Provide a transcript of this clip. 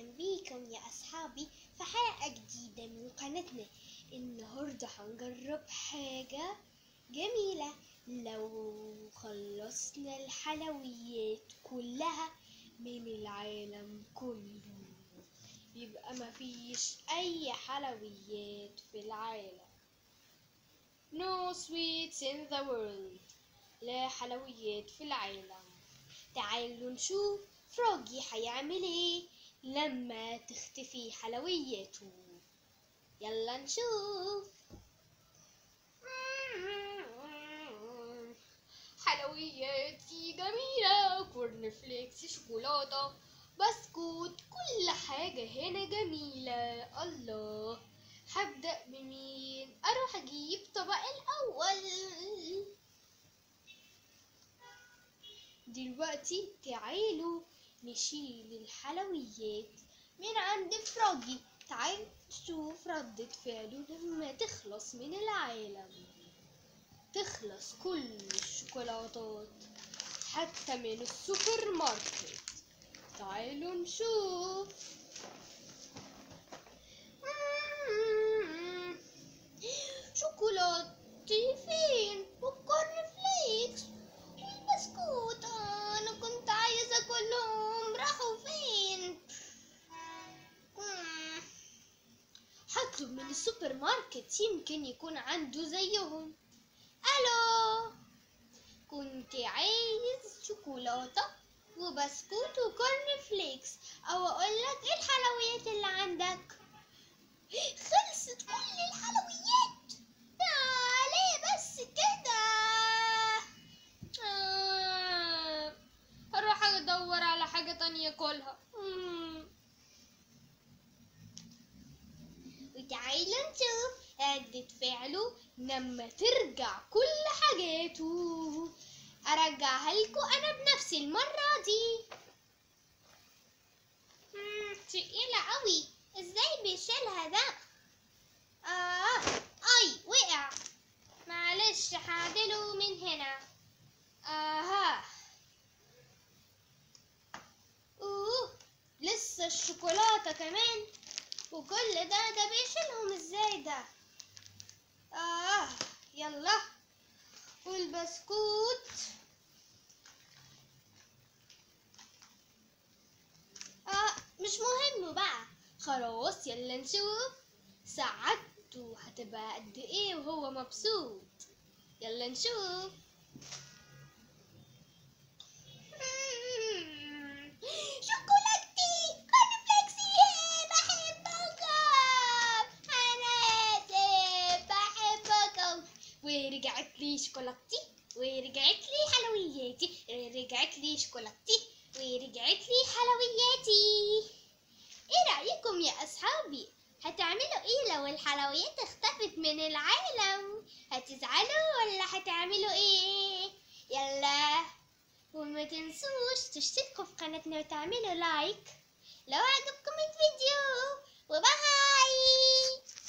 بيكم يا أصحابي في حلقة جديدة من قناتنا النهاردة هنجرب حاجة جميلة لو خلصنا الحلويات كلها من العالم كله يبقى مفيش أي حلويات في العالم No sweets in the world لا حلويات في العالم تعالوا نشوف فروجي هيعمل ايه لما تختفي حلوياته يلا نشوف حلوياتي جميلة كورن فليكس شوكولاتة بسكوت كل حاجة هنا جميلة الله هبدأ بمين أروح أجيب طبق الأول دلوقتي تعالوا نشيل الحلويات من عند فروجي تعال نشوف ردة فعله لما تخلص من العالم تخلص كل الشوكولاتات حتى من السوبر ماركت تعالوا نشوف شوكولاتي فين والكورن فليكس والبسكوت آه، انا كنت عايزة كلهم راحوا فين مم. هطلب من السوبر ماركت يمكن يكون عنده زيهم الو كنت عايز شوكولاتة وبسكوت وكورن فليكس او اقول لك ايه الحلويات اللي عندك خلصت كل الحلويات آه ليه بس كده آه هروح ادور على حاجة تانية اكلها مم. وتعالوا نشوف ردة فعله لما ترجع كل حاجاته ارجعها لكم انا بنفسي المرة دي مم، تقيلة قوي ازاي بيشيلها ده اه اي وقع معلش هعدله من هنا اها اوه لسه الشوكولاتة كمان وكل ده ده بيشيلهم ازاي ده اه يلا والبسكوت اه مش مهم بقى خلاص يلا نشوف سعادته هتبقى قد ايه وهو مبسوط يلا نشوف مم، شوكولاتتي كورن فليكسي إيه، بحبكم انا آسف، بحبكم ورجعت لي شوكولاتتي ورجعت لي حلوياتي رجعت لي شوكولاتتي ورجعت لي حلوياتي ايه رأيكم يا اصحابي هتعملوا ايه لو الحلويات اختفت من العالم هتزعلوا ولا هتعملوا ايه يلا وما تنسوش تشتركوا في قناتنا وتعملوا لايك لو عجبكم الفيديو وباي